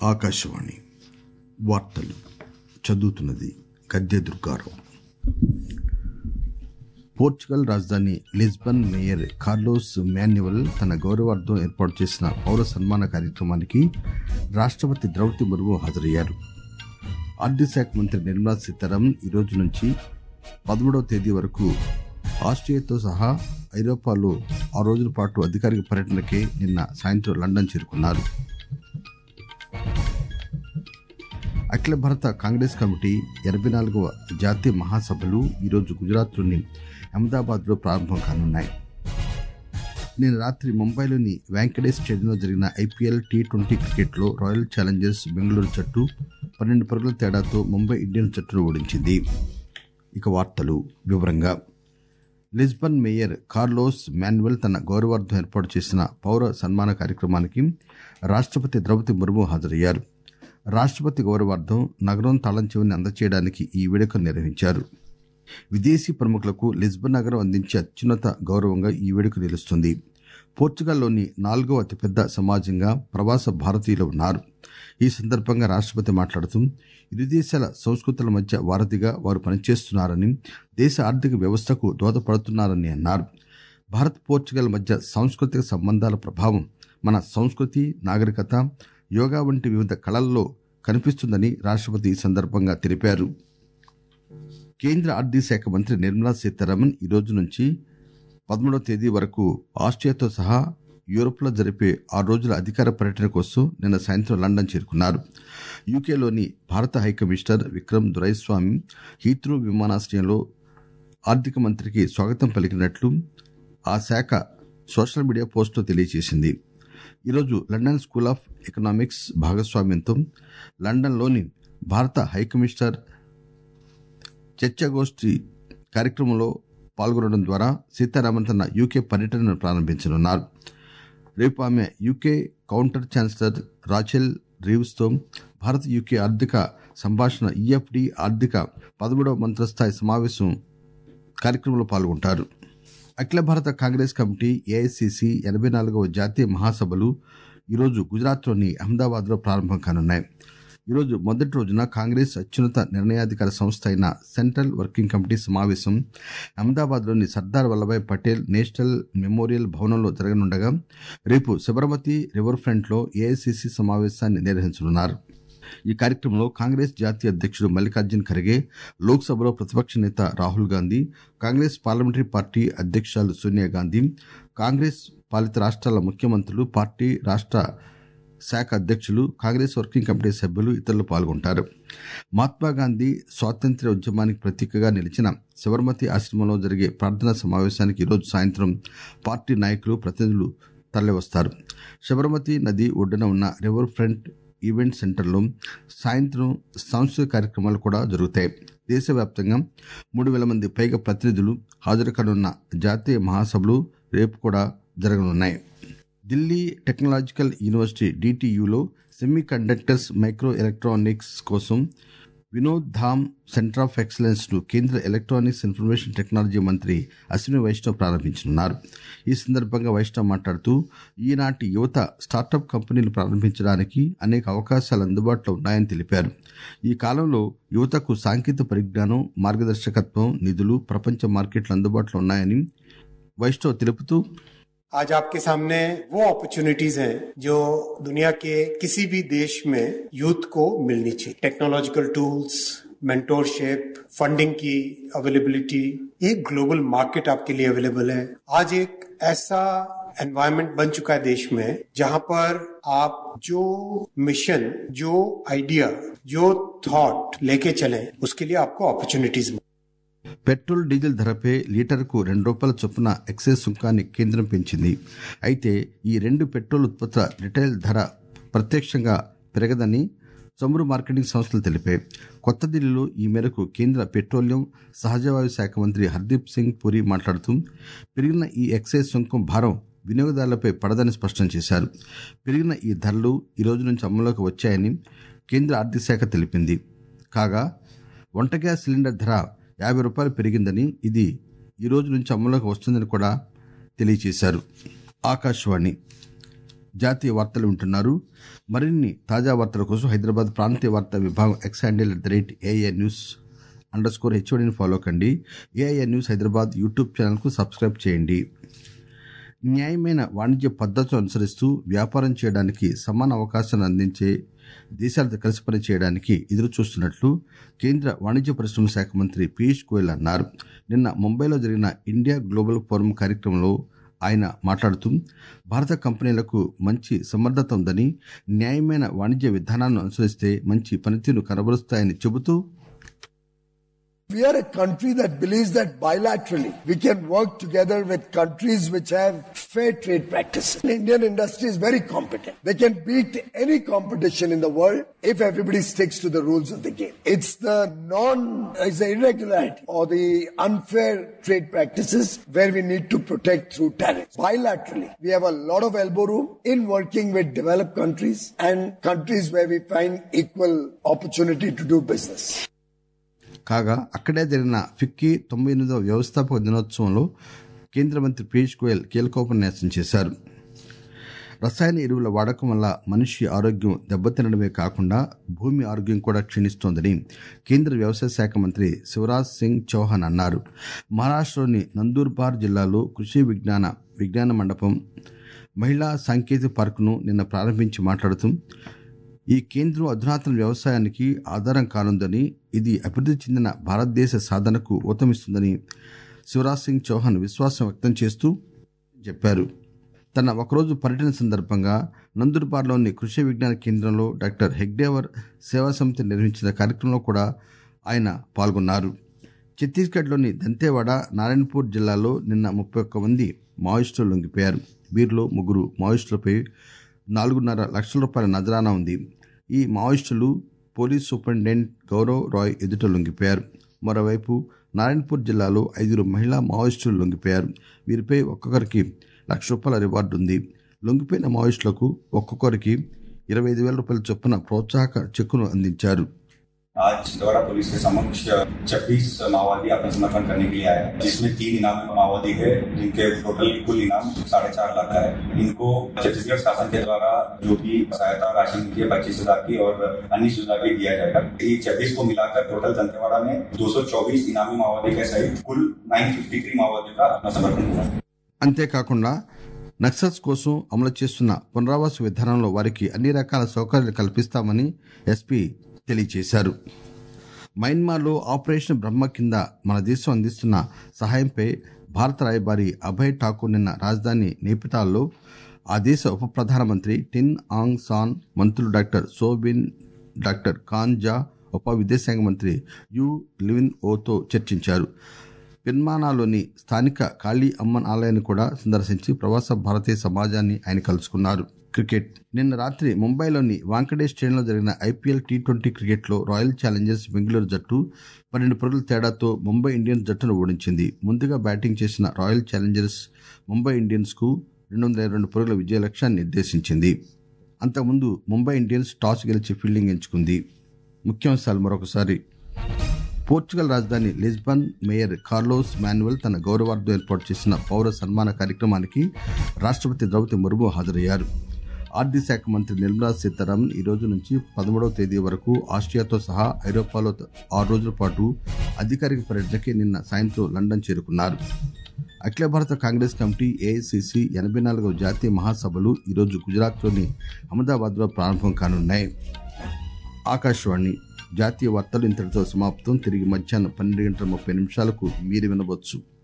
ఆకాశవాణి వార్తలు చదువుతున్నది గద్దె దుర్గారావు పోర్చుగల్ రాజధాని లిస్బన్ మేయర్ కార్లోస్ మాన్యువల్ తన గౌరవార్థం ఏర్పాటు చేసిన పౌర సన్మాన కార్యక్రమానికి రాష్ట్రపతి ద్రౌపది ముర్ము హాజరయ్యారు ఆర్థిక శాఖ మంత్రి నిర్మలా సీతారామన్ ఈ రోజు నుంచి పదమూడవ తేదీ వరకు ఆస్ట్రియాతో సహా ఐరోపాలో ఆరు రోజుల పాటు అధికారిక పర్యటనకే నిన్న సాయంత్రం లండన్ చేరుకున్నారు అఖిల భారత కాంగ్రెస్ కమిటీ ఎనభై నాలుగవ జాతీయ మహాసభలు ఈరోజు గుజరాత్లోని అహ్మదాబాద్లో ప్రారంభం కానున్నాయి నిన్న రాత్రి ముంబైలోని వెంకటేష్ స్టేడియంలో జరిగిన ఐపీఎల్ టీ ట్వంటీ క్రికెట్లో రాయల్ ఛాలెంజర్స్ బెంగళూరు జట్టు పన్నెండు పరుగుల తేడాతో ముంబై ఇండియన్స్ జట్టును ఓడించింది ఇక వార్తలు వివరంగా లిస్బన్ మేయర్ కార్లోస్ మాన్యువల్ తన గౌరవార్థం ఏర్పాటు చేసిన పౌర సన్మాన కార్యక్రమానికి రాష్ట్రపతి ద్రౌపది ముర్ము హాజరయ్యారు రాష్ట్రపతి గౌరవార్థం నగరం తాళం చెవిని అందచేయడానికి ఈ వేడుకను నిర్వహించారు విదేశీ ప్రముఖులకు లిస్బన్ నగరం అందించే అత్యున్నత గౌరవంగా ఈ వేడుక నిలుస్తుంది పోర్చుగల్లోని నాలుగవ అతిపెద్ద సమాజంగా ప్రవాస భారతీయులు ఉన్నారు ఈ సందర్భంగా రాష్ట్రపతి మాట్లాడుతూ ఇరు దేశాల సంస్కృతుల మధ్య వారధిగా వారు పనిచేస్తున్నారని దేశ ఆర్థిక వ్యవస్థకు దోహదపడుతున్నారని అన్నారు భారత్ పోర్చుగల్ మధ్య సాంస్కృతిక సంబంధాల ప్రభావం మన సంస్కృతి నాగరికత యోగా వంటి వివిధ కళల్లో కనిపిస్తుందని రాష్ట్రపతి ఈ సందర్భంగా తెలిపారు కేంద్ర ఆర్థిక శాఖ మంత్రి నిర్మలా సీతారామన్ ఈ రోజు నుంచి పదమూడవ తేదీ వరకు ఆస్ట్రియాతో సహా యూరోప్లో జరిపే ఆరు రోజుల అధికార పర్యటన కోసం నిన్న సాయంత్రం లండన్ చేరుకున్నారు యూకేలోని భారత హైకమిషనర్ విక్రమ్ దురైస్వామి హీత్రూ విమానాశ్రయంలో ఆర్థిక మంత్రికి స్వాగతం పలికినట్లు ఆ శాఖ సోషల్ మీడియా పోస్టులో తెలియజేసింది ఈరోజు లండన్ స్కూల్ ఆఫ్ ఎకనామిక్స్ భాగస్వామ్యంతో లండన్లోని భారత హైకమిషనర్ చర్చాగోష్ఠి కార్యక్రమంలో పాల్గొనడం ద్వారా సీతారామన్ తన యూకే పర్యటనను ప్రారంభించనున్నారు రేపు ఆమె యూకే కౌంటర్ ఛాన్సలర్ రాచెల్ రీవ్స్తో భారత్ యూకే ఆర్థిక సంభాషణ ఈఎఫ్డి ఆర్థిక పదమూడవ మంత్రస్థాయి సమావేశం కార్యక్రమంలో పాల్గొంటారు అఖిల భారత కాంగ్రెస్ కమిటీ ఏఐసిసి ఎనభై నాలుగవ జాతీయ మహాసభలు ఈరోజు గుజరాత్లోని అహ్మదాబాద్లో ప్రారంభం కానున్నాయి ఈరోజు మొదటి రోజున కాంగ్రెస్ అత్యున్నత నిర్ణయాధికార సంస్థ అయిన సెంట్రల్ వర్కింగ్ కమిటీ సమావేశం అహ్మదాబాద్లోని సర్దార్ వల్లభాయ్ పటేల్ నేషనల్ మెమోరియల్ భవనంలో జరగనుండగా రేపు శబరమతి రివర్ ఫ్రంట్లో ఏఐసిసి సమావేశాన్ని నిర్వహించనున్నారు ఈ కార్యక్రమంలో కాంగ్రెస్ జాతీయ అధ్యక్షుడు మల్లికార్జున్ ఖర్గే లోక్సభలో ప్రతిపక్ష నేత రాహుల్ గాంధీ కాంగ్రెస్ పార్లమెంటరీ పార్టీ అధ్యక్షురాలు సోనియా గాంధీ కాంగ్రెస్ పాలిత రాష్ట్రాల ముఖ్యమంత్రులు పార్టీ రాష్ట్ర శాఖ అధ్యక్షులు కాంగ్రెస్ వర్కింగ్ కమిటీ సభ్యులు ఇతరులు పాల్గొంటారు మహాత్మాగాంధీ స్వాతంత్ర్య ఉద్యమానికి ప్రతీకగా నిలిచిన శబర్మతి ఆశ్రమంలో జరిగే ప్రార్థనా సమావేశానికి ఈరోజు సాయంత్రం పార్టీ నాయకులు ప్రతినిధులు తరలివస్తారు శబర్మతి నది ఒడ్డున ఉన్న రివర్ ఫ్రంట్ ఈవెంట్ సెంటర్లో సాయంత్రం సాంస్కృతిక కార్యక్రమాలు కూడా జరుగుతాయి దేశవ్యాప్తంగా మూడు వేల మంది పైగా ప్రతినిధులు హాజరు కానున్న జాతీయ మహాసభలు రేపు కూడా జరగనున్నాయి ఢిల్లీ టెక్నాలజికల్ యూనివర్సిటీ డిటియులో సెమీ కండక్టర్స్ మైక్రో ఎలక్ట్రానిక్స్ కోసం Vinod Dham centre of excellence ను కేంద్ర ఎలక్ట్రానిక్స్ ఇన్ఫర్మేషన్ టెక్నాలజీ మంత్రి అశ్విని వైష్ణవ్ ప్రారంభించనున్నారు ఈ సందర్భంగా వైష్ణవ్ మాట్లాడుతూ ఈనాటి యువత స్టార్టప్ కంపెనీలు ప్రారంభించడానికి అనేక అవకాశాలు అందుబాటులో ఉన్నాయని తెలిపారు ఈ కాలంలో యువతకు సాంకేతిక పరిజ్ఞానం మార్గదర్శకత్వం నిధులు ప్రపంచ మార్కెట్లు అందుబాటులో ఉన్నాయని వైష్ణవ్ తెలుపుతూ आज आपके सामने वो अपॉर्चुनिटीज हैं जो दुनिया के किसी भी देश में यूथ को मिलनी चाहिए टेक्नोलॉजिकल टूल्स मेंटोरशिप फंडिंग की अवेलेबिलिटी एक ग्लोबल मार्केट आपके लिए अवेलेबल है आज एक ऐसा एनवायरनमेंट बन चुका है देश में जहां पर आप जो मिशन जो आइडिया जो थॉट लेके चलें उसके लिए आपको अपॉर्चुनिटीज పెట్రోల్ డీజిల్ ధరపై లీటర్కు రెండు రూపాయల చొప్పున ఎక్సైజ్ సుంకాన్ని కేంద్రం పెంచింది అయితే ఈ రెండు పెట్రోల్ ఉత్పత్తుల రిటైల్ ధర ప్రత్యక్షంగా పెరగదని చమురు మార్కెటింగ్ సంస్థలు తెలిపాయి కొత్త ఢిల్లీలో ఈ మేరకు కేంద్ర పెట్రోలియం సహజవాయు శాఖ మంత్రి హర్దీప్ సింగ్ పురి మాట్లాడుతూ పెరిగిన ఈ ఎక్సైజ్ సుంకం భారం వినియోగదారులపై పడదని స్పష్టం చేశారు పెరిగిన ఈ ధరలు ఈ రోజు నుంచి అమల్లోకి వచ్చాయని కేంద్ర ఆర్థిక శాఖ తెలిపింది కాగా వంట గ్యాస్ సిలిండర్ ధర యాభై రూపాయలు పెరిగిందని ఇది ఈ రోజు నుంచి అమల్లోకి వస్తుందని కూడా తెలియజేశారు ఆకాశవాణి జాతీయ వార్తలు వింటున్నారు మరిన్ని తాజా వార్తల కోసం హైదరాబాద్ ప్రాంతీయ వార్తా విభాగం X handle at the rate AI news underscore స్కోర్ హెచ్ఓడిని ఫాలో కండి ఏఐ న్యూస్ హైదరాబాద్ యూట్యూబ్ ఛానల్కు సబ్స్క్రైబ్ చేయండి న్యాయమైన వాణిజ్య పద్ధతులు అనుసరిస్తూ వ్యాపారం చేయడానికి సమాన అవకాశాలను అందించే దేశాలతో కలిసి పనిచేయడానికి ఎదురు చూస్తున్నట్లు కేంద్ర వాణిజ్య పరిశ్రమ శాఖ మంత్రి పీయూష్ గోయల్ అన్నారు నిన్న ముంబైలో జరిగిన ఇండియా గ్లోబల్ ఫోరం కార్యక్రమంలో ఆయన మాట్లాడుతూ భారత కంపెనీలకు మంచి సమర్థత ఉందని న్యాయమైన వాణిజ్య విధానాలను అనుసరిస్తే మంచి పనితీరు కనబరుస్తాయని చెబుతూ We are a country that believes that bilaterally we can work together with countries which have fair trade practices. Indian industry is very competent. They can beat any competition in the world if everybody sticks to the rules of the game. It's the non, it's the irregularity or the unfair trade practices where we need to protect through tariffs. Bilaterally, we have a lot of elbow room in working with developed countries and countries where we find equal opportunity to do business. కాగా అక్కడే జరిగిన ఫిక్కీ తొంభై ఎనిమిదవ వ్యవస్థాపక దినోత్సవంలో కేంద్ర మంత్రి పీయూష్ గోయల్ కీలకోపన్యాసం చేశారు రసాయన ఎరువుల వాడకం వల్ల మనిషి ఆరోగ్యం దెబ్బతినడమే కాకుండా భూమి ఆరోగ్యం కూడా క్షీణిస్తోందని కేంద్ర వ్యవసాయ శాఖ మంత్రి శివరాజ్ సింగ్ చౌహాన్ అన్నారు మహారాష్ట్రలోని నందూర్బార్ జిల్లాలో కృషి విజ్ఞాన విజ్ఞాన మండపం మహిళా సాంకేతిక పార్కును నిన్న ప్రారంభించి మాట్లాడుతూ ఈ కేంద్రం అధునాతన వ్యవసాయానికి ఆధారం కానుందని ఇది అభివృద్ధి చెందిన భారతదేశ సాధనకు ఊతమిస్తుందని శివరాజ్ సింగ్ చౌహాన్ విశ్వాసం వ్యక్తం చేస్తూ చెప్పారు తన ఒకరోజు పర్యటన సందర్భంగా నందుర్బార్లోని కృషి విజ్ఞాన కేంద్రంలో డాక్టర్ హెగ్డేవర్ సేవా సమితి నిర్వహించిన కార్యక్రమంలో కూడా ఆయన పాల్గొన్నారు ఛత్తీస్గఢ్లోని దంతేవాడ నారాయణపూర్ జిల్లాలో నిన్న ముప్పై ఒక్క మంది మావోయిస్టులు లొంగిపోయారు వీరిలో ముగ్గురు మావోయిస్టులపై నాలుగున్నర లక్షల రూపాయల నజరానా ఉంది ఈ మావోయిస్టులు పోలీస్ సూపరింటెండెంట్ గౌరవ్ రాయ్ ఎదుట లొంగిపోయారు మరోవైపు నారాయణపూర్ జిల్లాలో ఐదుగురు మహిళా మావోయిస్టులు లొంగిపోయారు వీరిపై ఒక్కొక్కరికి లక్ష రూపాయల రివార్డు ఉంది లొంగిపోయిన మావోయిస్టులకు ఒక్కొక్కరికి ఇరవై ఐదు వేల రూపాయల చొప్పున ప్రోత్సాహక చెక్కును అందించారు आज दौरा पुलिस के समक्ष छब्बीस माओवादी आत्मसमर्पण करने के लिए आए जिसमें तीन इनामी माओवादी है जिनके टोटल कुल इनाम साढ़े चार लाख का है इनको छत्तीसगढ़ शासन के द्वारा जो भी सहायता राशि मिलती है पच्चीस हजार की और अन्य सुविधा भी दिया जाएगा ये छब्बीस को मिलाकर टोटल दंतेवाड़ा में दो सौ चौबीस इनामी माओवादी के सहित कुल नाइन फिफ्टी थ्री माओवादी का आत्मसमर्पण हुआ అంతేకాకుండా నక్సల్స్ కోసం అమలు చేస్తున్న పునరావాస విధానంలో వారికి అన్ని రకాల సౌకర్యాలు కల్పిస్తామని ఎస్పీ తెలియజేశారు మయన్మార్లో ఆపరేషన్ బ్రహ్మ కింద మన దేశం అందిస్తున్న సహాయంపై భారత రాయబారి అభయ్ ఠాకూర్ నిన్న రాజధాని నేపితాల్లో ఆ దేశ ఉప ప్రధానమంత్రి టిన్ ఆంగ్ సాన్ మంత్రులు డాక్టర్ సోబిన్ డాక్టర్ ఖాన్ జా ఉప విదేశాంగ మంత్రి యు లివిన్ ఓతో చర్చించారు పిన్మానాలోని స్థానిక కాళీ అమ్మన్ ఆలయాన్ని కూడా సందర్శించి ప్రవాస భారతీయ సమాజాన్ని ఆయన కలుసుకున్నారు క్రికెట్ నిన్న రాత్రి ముంబైలోని వాంకడే స్టేడియంలో జరిగిన ఐపీఎల్ టీ ట్వంటీ క్రికెట్లో రాయల్ ఛాలెంజర్స్ బెంగళూరు జట్టు పన్నెండు పరుగుల తేడాతో ముంబై ఇండియన్స్ జట్టును ఓడించింది ముందుగా బ్యాటింగ్ చేసిన రాయల్ ఛాలెంజర్స్ ముంబై ఇండియన్స్ కు రెండు వందల ఇరవై రెండు పరుగుల విజయ లక్ష్యాన్ని నిర్దేశించింది అంతకుముందు ముంబై ఇండియన్స్ టాస్ గెలిచి ఫీల్డింగ్ ఎంచుకుంది ముఖ్యాంశాలు మరొకసారి పోర్చుగల్ రాజధాని లిస్బన్ మేయర్ కార్లోస్ మాన్యువల్ తన గౌరవార్థం ఏర్పాటు చేసిన పౌర సన్మాన కార్యక్రమానికి రాష్ట్రపతి ద్రౌపది ముర్ము హాజరయ్యారు ఆర్థిక శాఖ మంత్రి నిర్మలా సీతారామన్ ఈ రోజు నుంచి పదమూడవ తేదీ వరకు ఆస్ట్రియాతో సహా ఐరోపాలో ఆరు రోజుల పాటు అధికారిక పర్యటనకి నిన్న సాయంత్రం లండన్ చేరుకున్నారు అఖిల భారత కాంగ్రెస్ కమిటీ ఏఐసిసి ఎనభై నాలుగవ జాతీయ మహాసభలు ఈరోజు గుజరాత్లోని అహ్మదాబాద్లో ప్రారంభం కానున్నాయి ఆకాశవాణి జాతీయ వార్తలు ఇంతటితో సమాప్తం తిరిగి మధ్యాహ్నం పన్నెండు గంటల ముప్పై నిమిషాలకు మీరు వినవచ్చు